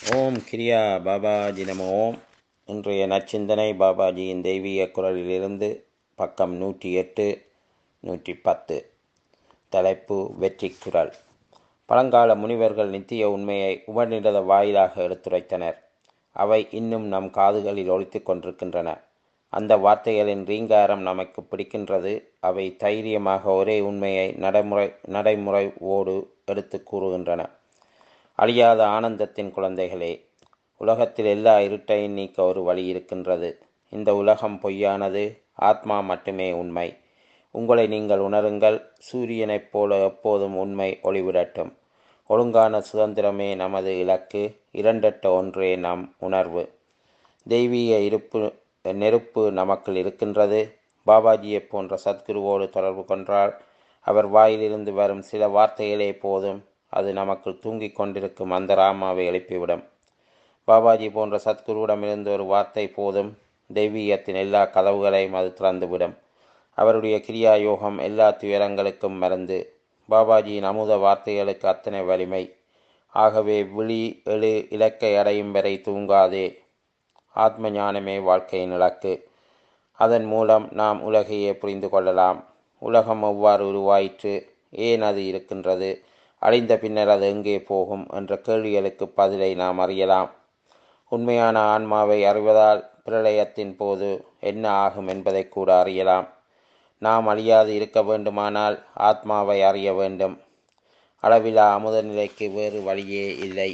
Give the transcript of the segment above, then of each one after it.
ஓம் கிரியா பாபாஜி நம ஓம் இன்றைய நச்சிந்தனை பாபாஜியின் தெய்வீக குரலிலிருந்து பக்கம் நூற்றி எட்டு நூற்றி பத்து தலைப்பு வெற்றி குரல் பழங்கால முனிவர்கள் நித்திய உண்மையை உபநிடத வாயிலாக எடுத்துரைத்தனர் அவை இன்னும் நம் காதுகளில் ஒலித்துக் கொண்டிருக்கின்றன அந்த வார்த்தைகளின் ரீங்காரம் நமக்கு பிடிக்கின்றது அவை தைரியமாக ஒரே உண்மையை நடைமுறை நடைமுறைவோடு எடுத்து கூறுகின்றன அழியாத ஆனந்தத்தின் குழந்தைகளே உலகத்தில் எல்லா இருட்டையும் நீக்க ஒரு வழி இருக்கின்றது இந்த உலகம் பொய்யானது ஆத்மா மட்டுமே உண்மை உங்களை நீங்கள் உணருங்கள் சூரியனைப் போல எப்போதும் உண்மை ஒளிவிடட்டும் ஒழுங்கான சுதந்திரமே நமது இலக்கு இரண்டற்ற ஒன்றே நம் உணர்வு தெய்வீக இருப்பு நெருப்பு நமக்குள் இருக்கின்றது பாபாஜியைப் போன்ற சத்குருவோடு தொடர்பு கொண்டால் அவர் வாயிலிருந்து வரும் சில வார்த்தைகளே போதும் அது நமக்குள் தூங்கிக் கொண்டிருக்கும் அந்த ராமாவை எழுப்பிவிடும் பாபாஜி போன்ற சத்குருவிடமிருந்து ஒரு வார்த்தை போதும் தெய்வீகத்தின் எல்லா கதவுகளையும் அது திறந்துவிடும் அவருடைய கிரியா யோகம் எல்லா துயரங்களுக்கும் மருந்து பாபாஜியின் அமுத வார்த்தைகளுக்கு அத்தனை வலிமை ஆகவே விழி எழு இலக்கை அடையும் வரை தூங்காதே ஆத்ம ஞானமே வாழ்க்கையின் இலக்கு அதன் மூலம் நாம் உலகையே புரிந்து கொள்ளலாம் உலகம் எவ்வாறு உருவாயிற்று ஏன் அது இருக்கின்றது அழிந்த பின்னர் அது எங்கே போகும் என்ற கேள்விகளுக்கு பதிலை நாம் அறியலாம் உண்மையான ஆன்மாவை அறிவதால் பிரளயத்தின் போது என்ன ஆகும் என்பதை கூட அறியலாம் நாம் அழியாது இருக்க வேண்டுமானால் ஆத்மாவை அறிய வேண்டும் அளவிலா அமுத நிலைக்கு வேறு வழியே இல்லை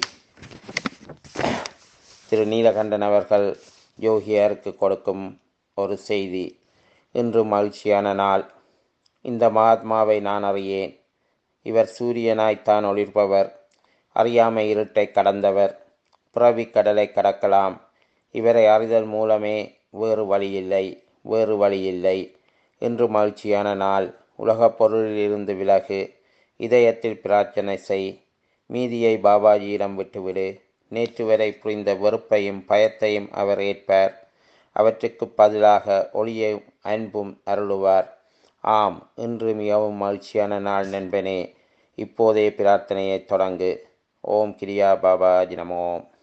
திரு நீலகண்டன் அவர்கள் யோகியருக்கு கொடுக்கும் ஒரு செய்தி இன்று மகிழ்ச்சியான நாள் இந்த மகாத்மாவை நான் அறியேன் இவர் சூரியனாய்த்தான் ஒளிர்பவர் அறியாமை இருட்டை கடந்தவர் புறவி கடலை கடக்கலாம் இவரை அறிதல் மூலமே வேறு வழியில்லை வேறு வழியில்லை இன்று மகிழ்ச்சியான நாள் உலகப் பொருளிலிருந்து விலகு இதயத்தில் பிரார்த்தனை செய் மீதியை பாபாஜியிடம் விட்டுவிடு நேற்று வரை புரிந்த வெறுப்பையும் பயத்தையும் அவர் ஏற்பார் அவற்றுக்கு பதிலாக ஒளியும் அன்பும் அருளுவார் ஆம் இன்று மிகவும் மகிழ்ச்சியான நாள் நண்பனே இப்போதே பிரார்த்தனையை தொடங்கு ஓம் கிரியா பாபாஜி நமோம்